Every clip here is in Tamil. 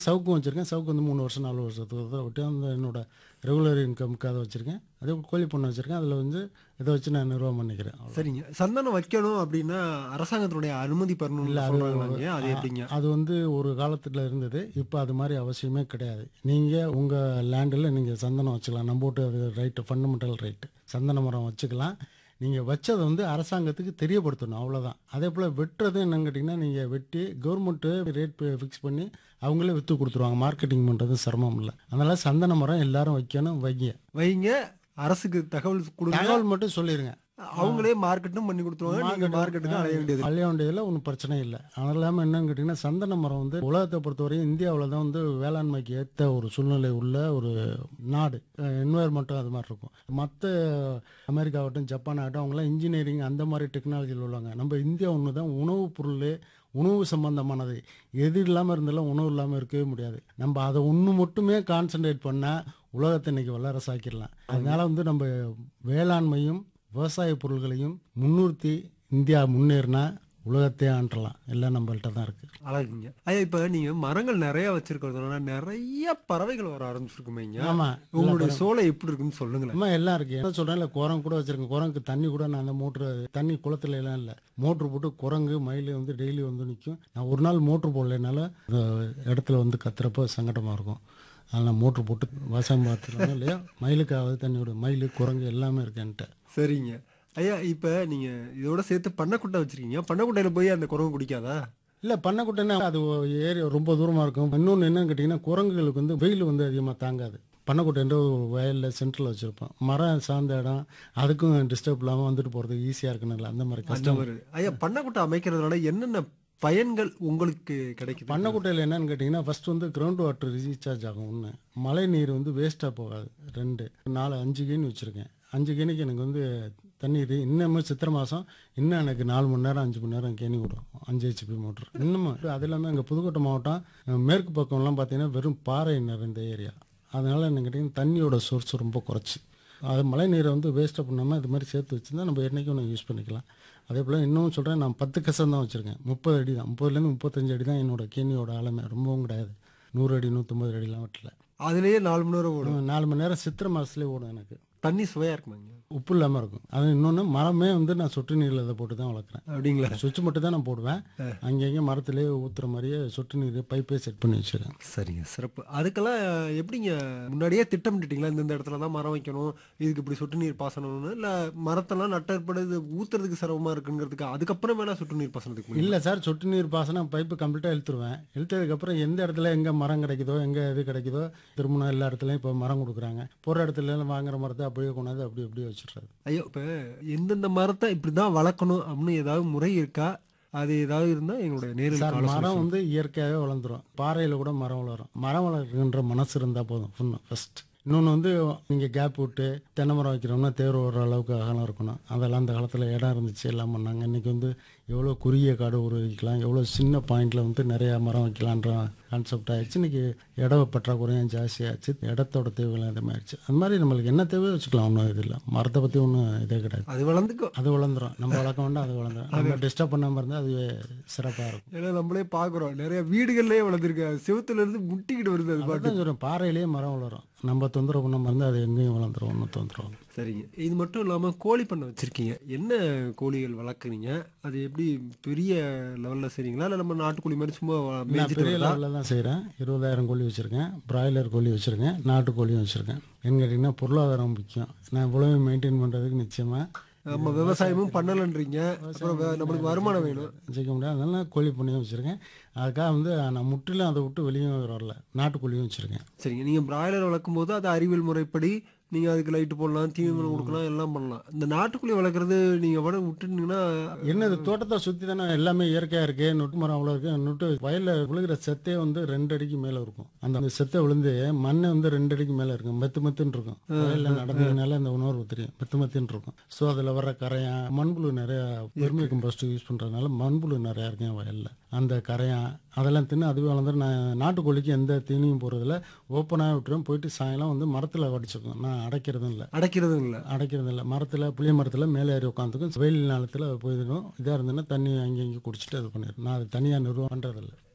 சவுக்கும் வச்சுருக்கேன் சவுக்கு வந்து மூணு வருஷம் நாலு வருஷத்துக்கு தான் விட்டு அந்த என்னோட ரெகுலர் இன்கம்க்கு அதை வச்சுருக்கேன் அதே கோழி பண்ணை வச்சுருக்கேன் அதில் வந்து இதை வச்சு நான் நிர்வாகம் பண்ணிக்கிறேன் அவ்வளவுதான். சரிங்க சந்தனம் வைக்கணும் அப்படின்னா அரசாங்கத்தினுடைய அனுமதி பெறணும்னு இல்ல, அது சொல்றாங்க அது எப்படிங்க அது வந்து ஒரு காலத்தில் இருந்தது இப்போ அது மாதிரி அவசியமே கிடையாது நீங்கள் உங்கள் லேண்டில் நீங்கள் சந்தனம் வச்சுக்கலாம் நம்ம வீட்டு அது ரைட்டு ஃபண்டமெண்டல் ரைட்டு சந்தன மரம் வச்சுக்கலாம் நீங்கள் வச்சதை வந்து அரசாங்கத்துக்கு தெரியப்படுத்தணும் அவ்வளோதான் அதே போல் வெட்டுறது என்னன்னு கேட்டிங்கன்னா நீங்கள் வெட்டி கவர்மெண்ட்டு ரேட் ஃபிக்ஸ் பண்ணி அவங்களே விற்று கொடுத்துருவாங்க மார்க்கெட்டிங் பண்ணுறது சிரமம் இல்லை அதனால் சந்தன மரம் எல்லாரும் வைக்கணும் வைங்க வைங்க அரசுக்கு தகவல் கொடுங்க தகவல் மட்டும் சொல்லிடுங்க அவங்களே மார்க்கெட்டும் பண்ணி கொடுத்துருவாங்க நீங்க மார்க்கெட்டுக்கு அலைய வேண்டியது அலைய வேண்டியதில் ஒன்றும் பிரச்சனை இல்லை அது இல்லாமல் என்னன்னு கேட்டிங்கன்னா சந்தன மரம் வந்து உலகத்தை பொறுத்தவரையும் இந்தியாவில் தான் வந்து வேளாண்மைக்கு ஏற்ற ஒரு சூழ்நிலை உள்ள ஒரு நாடு என்வாயர்மெண்ட்டும் அது மாதிரி இருக்கும் மற்ற அமெரிக்காவட்டும் ஜப்பான் ஆகட்டும் அவங்களாம் இன்ஜினியரிங் அந்த மாதிரி டெக்னாலஜியில் உள்ளவங்க நம்ம இந்தியா ஒன்று தான் உணவுப் பொருள் உணவு சம்பந்தமானது எது இல்லாமல் இருந்தாலும் உணவு இல்லாமல் இருக்கவே முடியாது நம்ம அதை ஒன்று மட்டுமே கான்சென்ட்ரேட் பண்ணால் உலகத்தை இன்னைக்கு வல்லரசாக்கிடலாம் அதனால வந்து நம்ம வேளாண்மையும் விவசாய பொருள்களையும் முன்னிறுத்தி இந்தியா முன்னேறினா உலகத்தையே ஆண்டலாம் எல்லாம் நம்மள்ட்ட தான் இருக்கு அழகுங்க ஐயா இப்ப நீங்க மரங்கள் நிறைய வச்சிருக்கிறதுனால நிறைய பறவைகள் வர ஆரம்பிச்சிருக்குமேங்க ஆமா உங்களுடைய சோலை எப்படி இருக்குன்னு சொல்லுங்களேன் அம்மா எல்லாம் இருக்கு என்ன சொல்றேன் இல்ல குரங்கு கூட வச்சிருக்கேன் குரங்குக்கு தண்ணி கூட நான் அந்த மோட்ரு தண்ணி குளத்துல எல்லாம் இல்ல மோட்ரு போட்டு குரங்கு மயில் வந்து டெய்லி வந்து நிற்கும் நான் ஒரு நாள் மோட்ரு போடலைனால அந்த இடத்துல வந்து கத்துறப்ப சங்கடமா இருக்கும் அதனால் மோட்ரு போட்டு வாசம் பார்த்துருந்தோம் இல்லையா மயிலுக்காவது தண்ணி விடும் மயில் குரங்கு எல்லாமே இருக்கு என்கிட்ட சரிங்க ஐயா இப்ப நீங்க இதோட சேர்த்து பண்ணைக்குட்டை வச்சிருக்கீங்க பண்ணைக்குட்டையில போய் அந்த குரங்கு குடிக்காதா இல்லை பண்ணைக்குட்டைன்னா அது ஏரியா ரொம்ப தூரமாக இருக்கும் இன்னொன்று என்னன்னு கேட்டிங்கன்னா குரங்குகளுக்கு வந்து வெயில் வந்து அதிகமாக தாங்காது பண்ணைக்குட்டைன்ற ஒரு வயலில் சென்டரில் வச்சுருப்போம் மரம் சார்ந்த இடம் அதுக்கும் டிஸ்டர்ப் இல்லாமல் வந்துட்டு போகிறதுக்கு ஈஸியாக இருக்குன்னு அந்த மாதிரி அந்த கஷ்டம் மாதிரி ஐயா பண்ணைக்குட்டை அமைக்கிறதுனால என்னென்ன பயன்கள் உங்களுக்கு கிடைக்குது பண்ணைக்குட்டையில் என்னன்னு கேட்டிங்கன்னா ஃபர்ஸ்ட் வந்து கிரவுண்ட் வாட்டர் ரீசார்ஜ் ஆகும் ஒன்று மழை நீர் வந்து வேஸ்ட்டாக போகாது ரெண்டு நாலு அஞ்சு கேணி வச்சுருக்கேன் அஞ்சு கேணிக்கு எனக்கு வந்து தண்ணீர் இன்னமும் சித்திரை மாதம் இன்னும் எனக்கு நாலு மணி நேரம் அஞ்சு மணி நேரம் கேணி விடும் அஞ்சு ஹெச்பி மோட்டர் இன்னமும் அது இல்லாமல் எங்கள் புதுக்கோட்டை மாவட்டம் அஹ், மேற்கு பக்கம்லாம் பார்த்தீங்கன்னா வெறும் பாறை நிறைந்த ஏரியா அதனால் என்ன கேட்டிங்கன்னா தண்ணியோட சோர்ஸ் ரொம்ப குறைச்சி அது மழை நீரை வந்து வேஸ்ட்டாக பண்ணாமல் இது மாதிரி சேர்த்து வச்சுருந்தா நம்ம என்றைக்கும் ஒன்று யூஸ் பண்ணிக்கலாம் அதே போல் இன்னும் சொல்கிறேன் நான் பத்து கசம் தான் வச்சுருக்கேன் முப்பது அடி தான் முப்பதுலேருந்து முப்பத்தஞ்சு அடி தான் என்னோட கேணியோட ஆழமே ரொம்பவும் கிடையாது நூறு அடி நூற்றம்பது அடிலாம் வெட்டல அதுலயே நாலு மணி நேரம் ஓடும் நாலு மணி நேரம் சித்திரை மாதத்துலேயே ஓடும் எனக்கு தண்ணி சுவையா இருக்குமாங்க உப்பு இல்லாமல் இருக்கும் அது இன்னொன்று மரமே வந்து நான் சொட்டு நீரில் அதை போட்டு தான் வளர்க்குறேன் அப்படிங்களா சுவிட்ச் மட்டும் தான் நான் போடுவேன் அங்கங்கே மரத்துலேயே ஊற்றுற மாதிரியே சொட்டு நீர் பைப்பே செட் பண்ணி வச்சுருக்கேன் சரிங்க சிறப்பு அதுக்கெல்லாம் எப்படிங்க முன்னாடியே திட்டமிட்டுட்டீங்களா இந்தந்த இடத்துல தான் மரம் வைக்கணும் இதுக்கு இப்படி சொட்டு நீர் பாசனம்னு இல்ல மரத்தெல்லாம் நட்டற்படுது ஊத்துறதுக்கு சிரமமா இருக்குங்கிறதுக்கு அதுக்கப்புறமேல சொட்டு நீர் பாசனத்துக்கு முடியும் இல்லை சார் சொட்டு நீர் பாசனம் பைப்பு கம்ப்ளீட்டாக இழுத்துருவேன் இழுத்ததுக்கப்புறம் எந்த இடத்துல எங்கே மரம் கிடைக்குதோ எங்கே இது கிடைக்குதோ திருமணம் எல்லா இடத்துலையும் இப்போ மரம் கொடுக்குறாங்க போகிற இடத்துல எல்லாம் வாங்குற மரத்தை அப்படியே கொண்டாந்து அப்படி அப்படியே வச்சுட்றாரு ஐயோ இப்ப எந்தெந்த மரத்தை இப்படிதான் வளர்க்கணும் அப்படின்னு ஏதாவது முறை இருக்கா அது ஏதாவது இருந்தா எங்களுடைய நேரில் சார் ஆலோசனை மரம் வந்து இயற்கையாகவே வளர்ந்துரும் பாறையில் கூட மரம் வளரும் மரம் வளர்க்கின்ற மனசு இருந்தால் போதும் ஃபுன்னு ஃபர்ஸ்ட் இன்னொன்று வந்து நீங்கள் கேப் விட்டு தென்னை மரம் வைக்கிறோம்னா தேர் ஓடுற அளவுக்கு அகலம் இருக்கணும் அதெல்லாம் அந்த காலத்தில் இடம் இருந்துச்சு எல்லாம் பண்ணாங்க இன்றைக்கி வந்து எவ்வளோ குறுகிய காடு உருவாக்கலாம் எவ்வளோ சின்ன பாயிண்டில் வந்து நிறையா மரம் வைக்கலான்ற கான்செப்ட் ஆயிடுச்சு இன்றைக்கி இட பற்றாக்குறையும் ஜாஸ்தியாச்சு இடத்தோட தேவைகள் அதிகமாகிடுச்சு அது மாதிரி நம்மளுக்கு என்ன தேவையோ வச்சுக்கலாம் ஒன்றும் இது இல்லை மரத்தை பற்றி ஒன்றும் இதே கிடையாது அது வளர்ந்துக்கும் அது வளர்ந்துரும் நம்ம வளர்க்க வேண்டாம் அது வளர்ந்துரும் நம்ம டிஸ்டர்ப் பண்ணாமல் இருந்தால் அதுவே சிறப்பாக இருக்கும் ஏன்னா நம்மளே பாக்குறோம் நிறைய வீடுகள்லயே வளர்ந்துருக்கு அது செவுத்துல இருந்து முட்டிக்கிட்டு வருது அது பாட்டு அதான் சொல்றேன் பாறையிலேயே மரம் வளரும் நம்ம தொந்தரவு பண்ணாம இருந்தால் அது எங்கேயும் வளர்ந்துரும் ஒன்றும் தொந்தரவு சரிங்க இது மட்டும் இல்லாம கோழி பண்ணை வச்சிருக்கீங்க என்ன கோழிகள் வளர்க்குறீங்க அது எப்படி பெரிய லெவல்ல செய்றீங்களா இல்ல நம்ம நாட்டுக்கோழி மாதிரி சும்மா வ- நான் மேய்ஞ்சிட்டு பெரிய வருதா? லெவலில் தான் செய்கிறேன் இருபதாயிரம் கோழி வச்சுருக்கேன் பிராய்லர் கோழி வச்சுருக்கேன் நாட்டுக்கோழியும் வச்சுருக்கேன் என்ன கேட்டிங்கன்னா பொருளாதாரம் முக்கியம் நான் இவ்வளவு மெயின்டைன் பண்ணுறதுக்கு நிச்சயமாக நம்ம விவசாயமும் பண்ணலன்றீங்க அப்புறம் வே- நம்மளுக்கு வருமானம் வேணும் வச்சுக்க முடியாது அதனால கோழி பண்ணையும் வச்சுருக்கேன் அதுக்காக வந்து நான் முற்றிலும் அதை விட்டு வெளியும் வரல நாட்டுக்கோழியும் வச்சுருக்கேன் சரிங்க நீங்க பிராய்லர் வளர்க்கும் போது அது அறிவியல் முறைப்படி நீங்க அதுக்கு லைட் போடலாம் தீவனம் கொடுக்கலாம் எல்லாம் பண்ணலாம் இந்த நாட்டுக்கோழி வளர்க்குறது நீங்க வட விட்டுட்டீங்கன்னா என்னது தோட்டத்தை சுற்றி தானே எல்லாமே இயற்கையாக இருக்கு நொட்டு மரம் அவ்வளோ இருக்கு நொட்டு வயலில் விழுகிற செத்தே வந்து ரெண்டு அடிக்கு மேலே இருக்கும் அந்த செத்தை விழுந்து மண்ணை வந்து ரெண்டு அடிக்கு மேலே இருக்கும் மெத்து மெத்துன்னு இருக்கும் வயலில் நடந்ததுனால அந்த உணர்வு தெரியும் மெத்து மெத்துன்னு இருக்கும் ஸோ அதில் வர கரையான் மண்புழு நிறையா பெருமை கம்போஸ்ட் யூஸ் பண்ணுறதுனால மண்புழு நிறையா இருக்கு என் வயலில் அந்த கரையான் அதெல்லாம் தின்னு அதுவே வளர்ந்துரும் நான் நாட்டுக்கோழிக்கு எந்த தீனியும் போடுறதில்ல ஓப்பனாக விட்டுரும் போயிட்டு சாயங்காலம் வந்து மரத்தில் வடிச்சுக்கும் நான் அடைக்கிறதும் இல்லை அடைக்கிறதும் இல்ல அடைக்கிறது இல்லை மரத்தில் புளிய மரத்தில் மேலே ஏறி உட்காந்துக்கும் வெயில் நேரத்தில் போயிடும் இதாக இருந்ததுன்னா தண்ணி அங்கே இங்கே குடிச்சிட்டு அது பண்ணிடும் நான் அது தனியாக நிர்வாகம் பண்ணுறதில்ல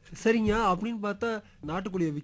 சரிங்க அப்படின்னு பார்த்தா நாட்டுக்கோழியை